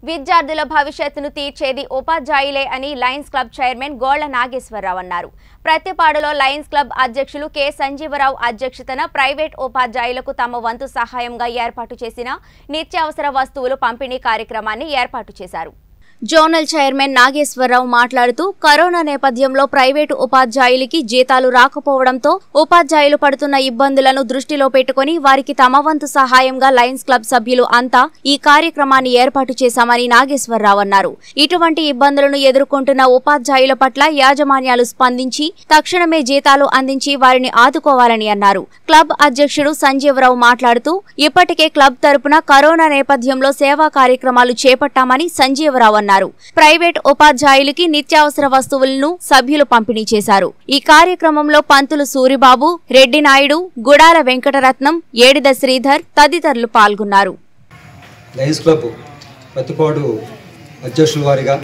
విద్యార్థుల భవిష్యత్తును తీర్చేది ఉపాధ్యాయులే అని lions club chairman Golla Nageswara Rao అన్నారు ప్రతిపాడులో లయన్స్ క్లబ్ అధ్యక్షులు కె సంజీవరావు అధ్యక్షతన ప్రైవేట్ ఉపాధ్యాయులకు తమ వంతు సహాయంగా ఏర్పాటు చేసిన నిత్యావసర వస్తువులు పంపిణీ కార్యక్రమాన్ని ఏర్పాటు చేశారు జోనల్ చైర్మన్ నాగేశ్వరరావు మాట్లాడుతూ కరోనా నేపథ్యంలో ప్రైవేటు ఉపాధ్యాయులకి జీతాలు రాకపోవడంతో ఉపాధ్యాయులు పడుతున్న ఇబ్బందులను దృష్టిలో పెట్టుకుని వారికి తమ వంతు సహాయంగా లయన్స్ క్లబ్ సభ్యులు అంతా ఈ కార్యక్రమాన్ని ఏర్పాటు చేశామని నాగేశ్వరరావు అన్నారు ఇటువంటి ఇబ్బందులను ఎదుర్కొంటున్న ఉపాధ్యాయుల పట్ల యాజమాన్యాలు స్పందించి తక్షణమే జీతాలు అందించి వారిని ఆదుకోవాలని అన్నారు క్లబ్ అధ్యక్షుడు సంజీవరావు మాట్లాడుతూ ఇప్పటికే క్లబ్ తరపున కరోనా నేపథ్యంలో సేవా కార్యక్రమాలు చేపట్టామని సంజీవరావు అన్నారు ప్రైవేట్ ఉపాధ్యాయులకి నిత్యావసర వస్తువులను సభ్యులు పంపిణీ చేశారు ఈ కార్యక్రమంలో పంతులు సూరిబాబు రెడ్డి నాయుడు గుడాల వెంకటరత్నం ఏడిద శ్రీధర్ తదితరులు పాల్గొన్నారు లయన్స్ క్లబ్ ప్రతిపాడు అధ్యక్షుల వారిగా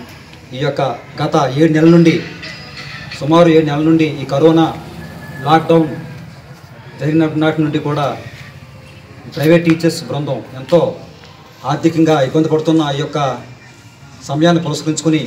ఈ యొక్క గత ఏడు నెలల నుండి సుమారు ఏడు నెలల నుండి ఈ కరోనా లాక్డౌన్ జరిగిన నాటి నుండి కూడా ప్రైవేట్ టీచర్స్ బృందం ఎంతో ఆర్థికంగా ఇబ్బంది పడుతున్న ఈ యొక్క సమయాన్ని పురస్కరించుకొని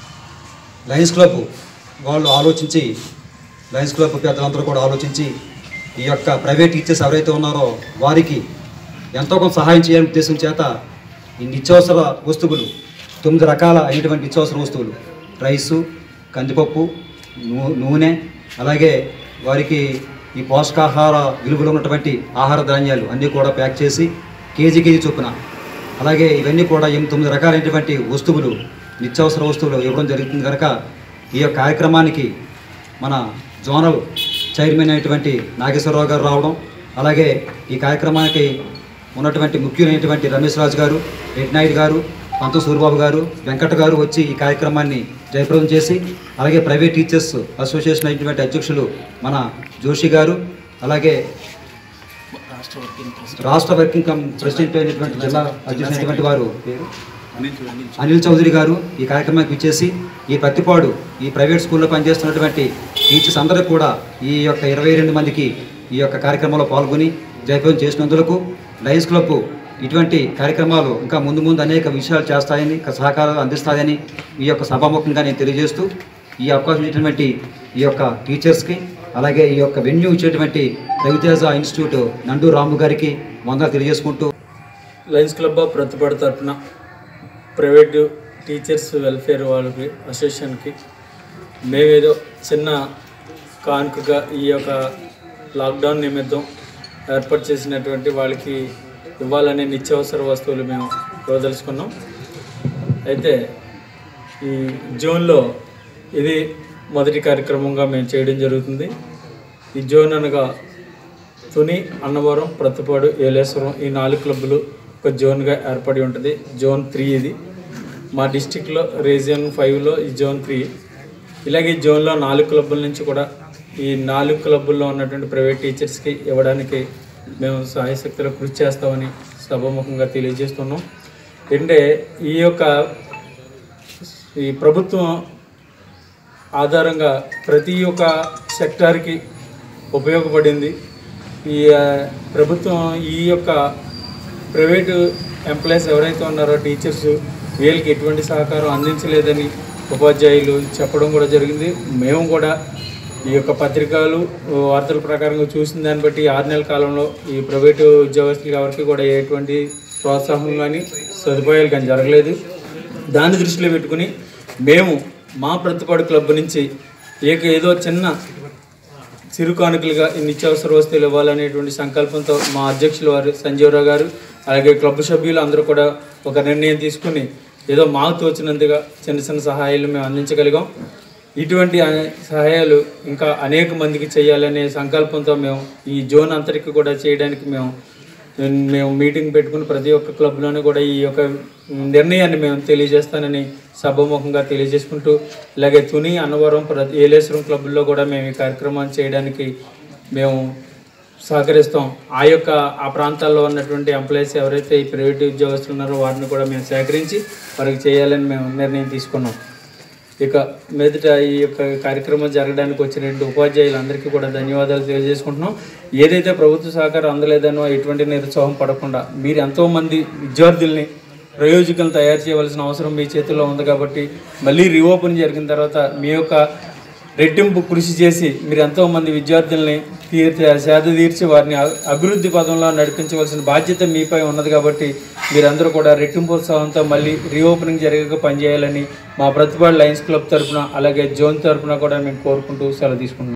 లయన్స్ క్లబ్ వాళ్ళు ఆలోచించి లయన్స్ క్లబ్ పెద్దలందరూ కూడా ఆలోచించి ఈ యొక్క ప్రైవేట్ టీచర్స్ ఎవరైతే ఉన్నారో వారికి ఎంతో కొంత సహాయం చేయాలని ఉద్దేశం చేత ఈ నిత్యావసర వస్తువులు తొమ్మిది రకాల అయినటువంటి నిత్యావసర వస్తువులు రైసు కందిపప్పు నూ- నూనె అలాగే వారికి ఈ పోషకాహార విలువలు ఉన్నటువంటి ఆహార ధాన్యాలు అన్నీ కూడా ప్యాక్ చేసి కేజీ కేజీ చొప్పున అలాగే ఇవన్నీ కూడా ఎనిమిది తొమ్మిది రకాలైనటువంటి వస్తువులు నిత్యావసర వస్తువులు ఇవ్వడం జరుగుతుంది కనుక ఈ యొక్క కార్యక్రమానికి మన జోనల్ చైర్మన్ అయినటువంటి నాగేశ్వరరావు గారు రావడం అలాగే ఈ కార్యక్రమానికి ఉన్నటువంటి ముఖ్యులైనటువంటి రమేష్ రాజు గారు రెడ్డి నాయుడు గారు పంత సూరిబాబు గారు వెంకట గారు వచ్చి ఈ కార్యక్రమాన్ని జయప్రదం చేసి అలాగే ప్రైవేట్ టీచర్స్ అసోసియేషన్ అయినటువంటి అధ్యక్షులు మన జోషి గారు అలాగే రాష్ట్ర వర్కింగ్ కమ్ ప్రెసిడెంట్ అయినటువంటి జిల్లా అధ్యక్షుడైనటువంటి వారు పేరు అనిల్ చౌదరి గారు ఈ కార్యక్రమానికి ఇచ్చేసి ఈ పత్తిపాడు ఈ ప్రైవేట్ స్కూల్లో పనిచేస్తున్నటువంటి టీచర్స్ అందరూ కూడా ఈ యొక్క ఇరవై రెండు మందికి ఈ యొక్క కార్యక్రమంలో పాల్గొని జయప్రదం చేసినందులకు లయన్స్ క్లబ్ ఇటువంటి కార్యక్రమాలు ఇంకా ముందు ముందు అనేక విషయాలు చేస్తాయని సహకారాలు అందిస్తాయని ఈ యొక్క సభాముఖంగా నేను తెలియజేస్తూ ఈ అవకాశం ఇచ్చినటువంటి ఈ యొక్క టీచర్స్కి అలాగే ఈ యొక్క వెన్యూ ఇచ్చేటువంటి రవితేజ ఇన్స్టిట్యూట్ నండు రాము గారికి వందలు తెలియజేసుకుంటూ లయన్స్ క్లబ్ ఆఫ్ ప్రతిపాడు తరఫున ప్రైవేటు టీచర్స్ వెల్ఫేర్ వాళ్ళకి అసోసియేషన్కి మేమేదో చిన్న కానుకగా ఈ యొక్క లాక్డౌన్ నిమిత్తం ఏర్పాటు చేసినటువంటి వాళ్ళకి ఇవ్వాలనే నిత్యావసర వస్తువులు మేము ఇవ్వదలుచుకున్నాం అయితే ఈ జోన్లో ఇది మొదటి కార్యక్రమంగా మేము చేయడం జరుగుతుంది ఈ జోన్ అనగా తుని అన్నవరం ప్రతిపాడు ఏలేశ్వరం ఈ నాలుగు క్లబ్బులు ఒక జోన్గా ఏర్పడి ఉంటుంది జోన్ త్రీ ఇది మా డిస్టిక్లో రీజియన్ ఫైవ్లో ఈ జోన్ త్రీ ఇలాగే ఈ జోన్లో నాలుగు క్లబ్బుల నుంచి కూడా ఈ నాలుగు క్లబ్బుల్లో ఉన్నటువంటి ప్రైవేట్ టీచర్స్కి ఇవ్వడానికి మేము సహాయశక్తిలో కృషి చేస్తామని సభాముఖంగా తెలియజేస్తున్నాం అంటే ఈ యొక్క ఈ ప్రభుత్వం ఆధారంగా ప్రతి ఒక్క సెక్టార్కి ఉపయోగపడింది ఈ ఆ, ప్రభుత్వం ఈ యొక్క ప్రైవేటు ఎంప్లాయీస్ ఎవరైతే ఉన్నారో టీచర్స్ వీళ్ళకి ఎటువంటి సహకారం అందించలేదని ఉపాధ్యాయులు చెప్పడం కూడా జరిగింది మేము కూడా ఈ యొక్క పత్రికలు వార్తల ప్రకారంగా చూసిన దాన్ని బట్టి ఈ ఆరు నెలల కాలంలో ఈ ప్రైవేటు ఉద్యోగస్తులకి ఎవరికి కూడా ఎటువంటి ప్రోత్సాహం కానీ సదుపాయాలు కానీ జరగలేదు దాన్ని దృష్టిలో పెట్టుకుని మేము మా ప్రతిపాడు క్లబ్ నుంచి ఏక ఏదో చిన్న చిరు కానుకలుగా ఈ నిత్యావసర వస్తువులు ఇవ్వాలనేటువంటి సంకల్పంతో మా అధ్యక్షులు వారు సంజీవరావు గారు అలాగే క్లబ్ సభ్యులు అందరూ కూడా ఒక నిర్ణయం తీసుకుని ఏదో మాకు తోచినంతగా చిన్న చిన్న సహాయాలు మేము అందించగలిగాం ఇటువంటి అనే- సహాయాలు ఇంకా అనేక మందికి చేయాలనే సంకల్పంతో మేము ఈ జోన్ అంతటికి కూడా చేయడానికి మేము మేము మీటింగ్ పెట్టుకుని ప్రతి ఒక్క క్లబ్లోనూ కూడా ఈ యొక్క నిర్ణయాన్ని మేము తెలియజేస్తానని సభాముఖంగా తెలియజేసుకుంటూ ఇలాగే తుని అన్నవరం ప్రతి ఏలేశ్వరం క్లబ్లో కూడా మేము ఈ కార్యక్రమాన్ని చేయడానికి మేము సహకరిస్తాం ఆ యొక్క ఆ ప్రాంతాల్లో ఉన్నటువంటి ఎంప్లాయీస్ ఎవరైతే ఈ ప్రైవేట్ ఉద్యోగస్తులు ఉన్నారో వారిని కూడా మేము సేకరించి వారికి చేయాలని మేము నిర్ణయం తీసుకున్నాం ఇక మీదట ఈ యొక్క కార్యక్రమం జరగడానికి వచ్చినటువంటి ఉపాధ్యాయులందరికీ కూడా ధన్యవాదాలు తెలియజేసుకుంటున్నాం ఏదైతే ప్రభుత్వ సహకారం అందలేదనో ఎటువంటి నిరుత్సాహం పడకుండా మీరు ఎంతోమంది విద్యార్థుల్ని ప్రయోజకులను తయారు చేయవలసిన అవసరం మీ చేతుల్లో ఉంది కాబట్టి మళ్ళీ రీఓపెన్ జరిగిన తర్వాత మీ యొక్క రెట్టింపు కృషి చేసి మీరు ఎంతోమంది విద్యార్థుల్ని తీర్చి సేద తీర్చి వారిని అ- అభివృద్ధి పదంలో నడిపించవలసిన బాధ్యత మీపై ఉన్నది కాబట్టి మీరందరూ కూడా రెట్టింపు ఉత్సవంతో మళ్ళీ రీఓపెనింగ్ జరిగాక పనిచేయాలని మా ప్రతిపాడు లయన్స్ క్లబ్ తరపున అలాగే జోన్ తరపున కూడా మేము కోరుకుంటూ సెలవు తీసుకుంటున్నాం